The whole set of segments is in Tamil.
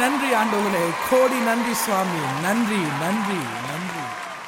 நன்றி ஆண்டவரே கோடி நன்றி சுவாமி நன்றி நன்றி நன்றி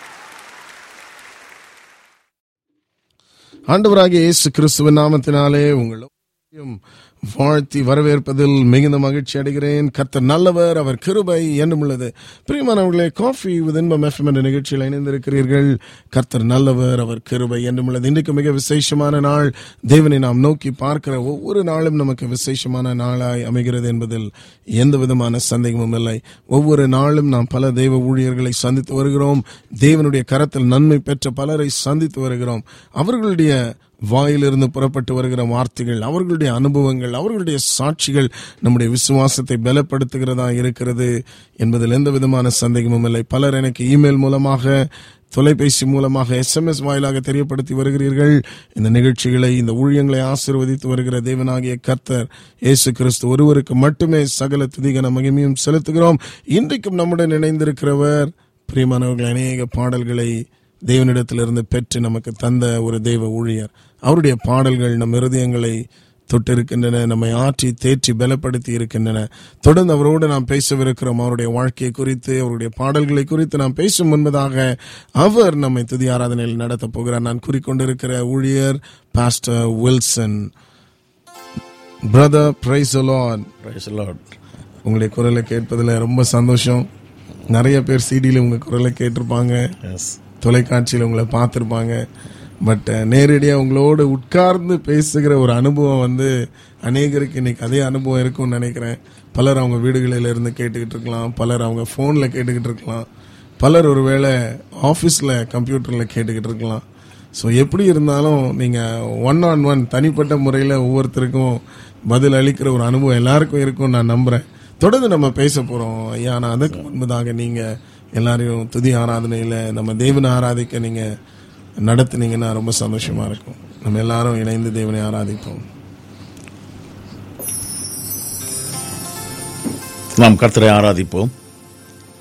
ஆண்டவராகிய இயேசு கிறிஸ்துவின் நாமத்தினாலே உங்களும் வாழ்த்தி வரவேற்பதில் மிகுந்த மகிழ்ச்சி அடைகிறேன் கர்த்தர் நல்லவர் அவர் கிருபை என்னும் உள்ளது பிரியமானவர்களே காஃபி வித் இன்பம் எஃப்எம் என்ற நிகழ்ச்சியில் இணைந்திருக்கிறீர்கள் கர்த்தர் நல்லவர் அவர் கிருபை என்னும் உள்ளது இன்றைக்கு மிக விசேஷமான நாள் தேவனை நாம் நோக்கி பார்க்கிற ஒவ்வொரு நாளும் நமக்கு விசேஷமான நாளாய் அமைகிறது என்பதில் எந்த விதமான சந்தேகமும் இல்லை ஒவ்வொரு நாளும் நாம் பல தெய்வ ஊழியர்களை சந்தித்து வருகிறோம் தேவனுடைய கரத்தில் நன்மை பெற்ற பலரை சந்தித்து வருகிறோம் அவர்களுடைய வாயிலிருந்து புறப்பட்டு வருகிற வார்த்தைகள் அவர்களுடைய அனுபவங்கள் அவர்களுடைய சாட்சிகள் நம்முடைய விசுவாசத்தை பலப்படுத்துகிறதா இருக்கிறது என்பதில் எந்த விதமான சந்தேகமும் இல்லை பலர் எனக்கு இமெயில் மூலமாக தொலைபேசி மூலமாக எஸ்எம்எஸ் வாயிலாக தெரியப்படுத்தி வருகிறீர்கள் இந்த நிகழ்ச்சிகளை இந்த ஊழியங்களை ஆசீர்வதித்து வருகிற தேவனாகிய கர்த்தர் இயேசு கிறிஸ்து ஒருவருக்கு மட்டுமே சகல துதிகன மகிமையும் செலுத்துகிறோம் இன்றைக்கும் நம்முடன் இணைந்திருக்கிறவர் பிரியமானவர்கள் அநேக பாடல்களை தேவனிடத்திலிருந்து பெற்று நமக்கு தந்த ஒரு தெய்வ ஊழியர் அவருடைய பாடல்கள் நம் இருதயங்களை தொட்டிருக்கின்றன நம்மை ஆற்றி தேற்றி பலப்படுத்தி இருக்கின்றன தொடர்ந்து அவரோடு நாம் பேசவிருக்கிறோம் அவருடைய வாழ்க்கையை குறித்து அவருடைய பாடல்களை குறித்து நாம் பேசும் முன்பதாக அவர் நம்மை துதி ஆராதனையில் நடத்தப் போகிறார் நான் கூறிக்கொண்டிருக்கிற ஊழியர் pastor Wilson brother praise Lord Praise the Lord. உங்களுடைய குரலை கேட்பதில் ரொம்ப சந்தோஷம் நிறைய பேர் சிடியில் உங்க குரலை கேட்டிருப்பாங்க Yes. தொலைக்காட்சியில் உங்களை பார்த்துருப்பாங்க பட் நேரடியாக உங்களோடு உட்கார்ந்து பேசுகிற ஒரு அனுபவம் வந்து அநேகருக்கு இன்னைக்கு அதே அனுபவம் இருக்கும்னு நினைக்கிறேன் பலர் அவங்க வீடுகளில் இருந்து கேட்டுக்கிட்டு இருக்கலாம் பலர் அவங்க ஃபோனில் கேட்டுக்கிட்டு இருக்கலாம் பலர் ஒருவேளை ஆஃபீஸில் கம்ப்யூட்டரில் கேட்டுக்கிட்டு இருக்கலாம் ஸோ எப்படி இருந்தாலும் நீங்கள் ஒன் ஆன் ஒன் தனிப்பட்ட முறையில் ஒவ்வொருத்தருக்கும் பதில் அளிக்கிற ஒரு அனுபவம் எல்லாருக்கும் இருக்கும் நான் நம்புகிறேன் தொடர்ந்து நம்ம பேச போகிறோம் ஐயா நான் அதுக்கு முன்பதாக நீங்கள் எல்லாரையும் துதி ஆராதனையில் நம்ம தேவனை ஆராதிக்க நீங்கள் நடத்துனீங்கன்னா ரொம்ப சந்தோஷமா இருக்கும் நம்ம எல்லாரும் இணைந்து தேவனை ஆராதிப்போம் நாம் கர்த்தரை ஆராதிப்போம்